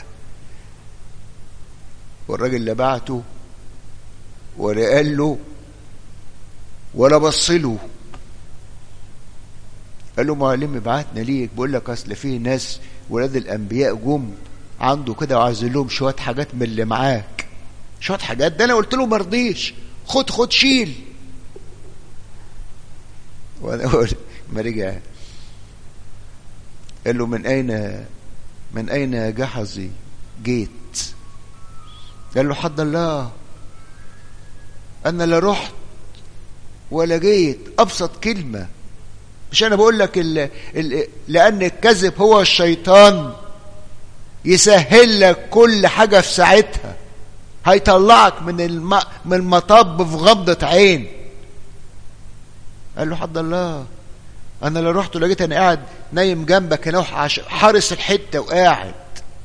A: والراجل اللي بعته ولا قال له ولا بص له قال له معلمي بعتنا ليك بقول لك اصل في ناس ولاد الانبياء جم عنده كده وعايزين لهم شويه حاجات من اللي معاك شويه حاجات ده انا قلت له مرضيش خد خد شيل وانا اقول ما رجع قال له من اين من اين يا جحظي جيت قال له حد الله انا لا رحت ولا جيت ابسط كلمه مش انا بقول لك ال... ال... لان الكذب هو الشيطان يسهل لك كل حاجه في ساعتها هيطلعك من الم... من المطب في غمضه عين قال له حد الله انا لو رحت لقيت انا قاعد نايم جنبك هنا عش... حارس الحته وقاعد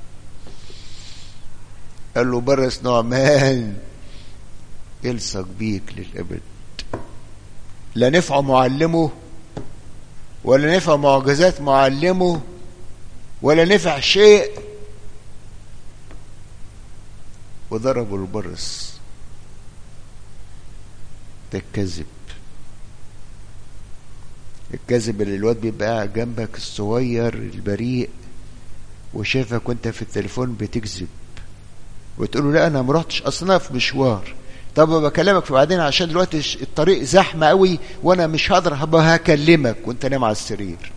A: قال له برس نعمان يلصق بيك للابد لا نفع معلمه ولا نفع معجزات معلمه ولا نفع شيء وضربوا البرص ده الكذب الكذب اللي الواد بيبقى قاعد جنبك الصغير البريء وشافك وانت في التليفون بتكذب وتقول له لا انا ما رحتش اصلا في مشوار طب بكلمك في بعدين عشان دلوقتي الطريق زحمه قوي وانا مش هقدر هبقى هكلمك وانت نايم على السرير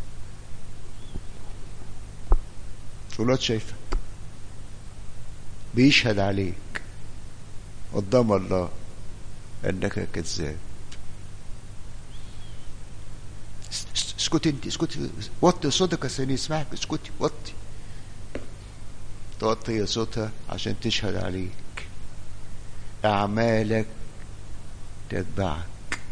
A: الواد شايفك بيشهد عليك قدام الله انك كذاب اسكتي انت اسكتي وطي صوتك عشان يسمعك اسكتي وطي توطي صوتها عشان تشهد عليك أعمالك تتبعك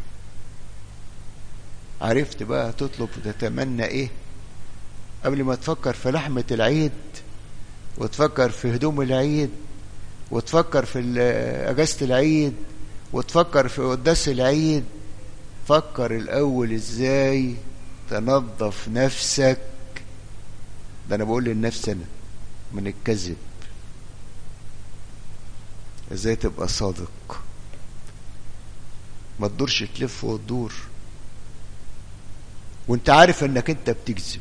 A: عرفت بقى تطلب وتتمنى إيه قبل ما تفكر في لحمة العيد وتفكر في هدوم العيد وتفكر في أجازة العيد وتفكر في قداس العيد فكر الأول إزاي تنظف نفسك ده أنا بقول للنفس أنا من الكذب ازاي تبقى صادق ما تدورش تلف وتدور وانت عارف انك انت بتكذب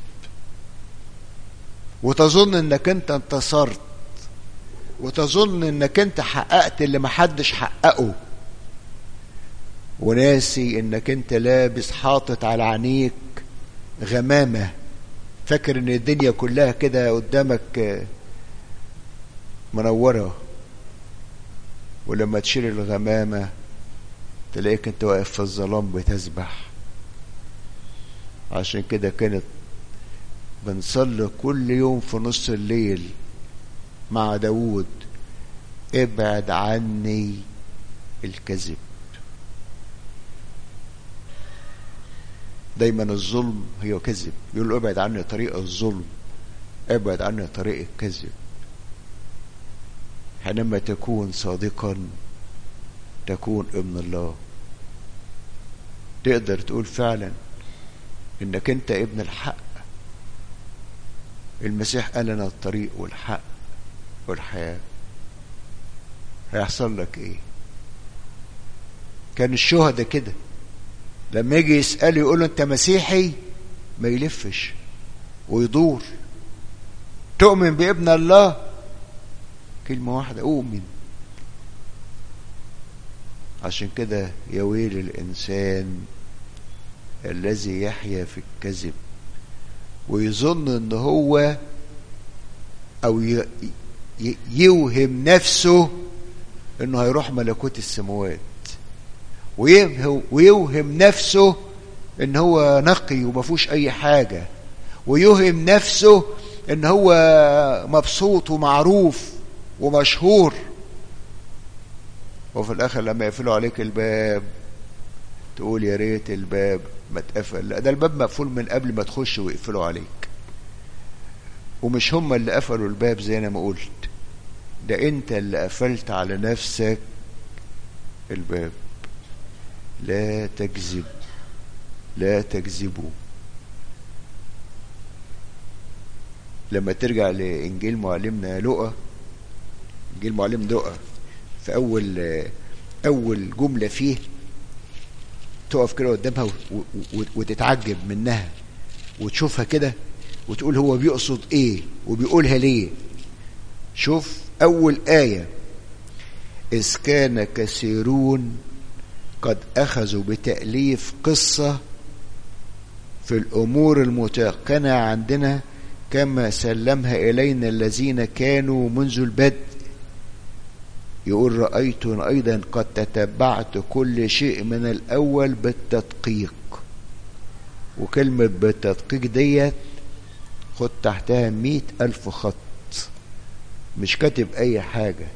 A: وتظن انك انت انتصرت وتظن انك انت حققت اللي محدش حققه وناسي انك انت لابس حاطط على عينيك غمامة فاكر ان الدنيا كلها كده قدامك منورة ولما تشيل الغمامة تلاقيك انت واقف في الظلام بتسبح عشان كده كانت بنصلي كل يوم في نص الليل مع داود ابعد عني الكذب دايما الظلم هي كذب يقول له ابعد عني طريق الظلم ابعد عني طريق الكذب حينما تكون صادقا تكون ابن الله تقدر تقول فعلا انك انت ابن الحق المسيح قال لنا الطريق والحق والحياة هيحصل لك ايه كان الشهداء كده لما يجي يسأله يقول له انت مسيحي ما يلفش ويدور تؤمن بابن الله كلمة واحدة أؤمن عشان كده يا ويل الإنسان الذي يحيا في الكذب ويظن ان هو او يوهم نفسه انه هيروح ملكوت السماوات ويوهم نفسه ان هو نقي وما فيهوش اي حاجه ويوهم نفسه ان هو مبسوط ومعروف ومشهور وفي الاخر لما يقفلوا عليك الباب تقول يا ريت الباب ما اتقفل لا ده الباب مقفول من قبل ما تخش ويقفلوا عليك ومش هم اللي قفلوا الباب زي انا ما قلت ده انت اللي قفلت على نفسك الباب لا تكذب لا تكذبوا لما ترجع لانجيل معلمنا لقى انجيل معلم لقى في اول اول جمله فيه تقف كده قدامها وتتعجب منها وتشوفها كده وتقول هو بيقصد ايه وبيقولها ليه شوف اول ايه اذ كان كثيرون قد اخذوا بتاليف قصه في الامور المتيقنه عندنا كما سلمها الينا الذين كانوا منذ البدء يقول رأيت أيضا قد تتبعت كل شيء من الأول بالتدقيق وكلمة بالتدقيق ديت خد تحتها مئة ألف خط مش كاتب أي حاجة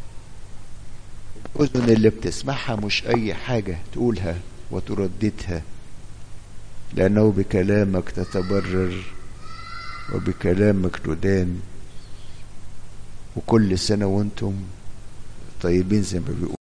A: الأذن اللي بتسمعها مش أي حاجة تقولها وترددها لأنه بكلامك تتبرر وبكلامك تدان وكل سنة وانتم طيبين زي ما بيقول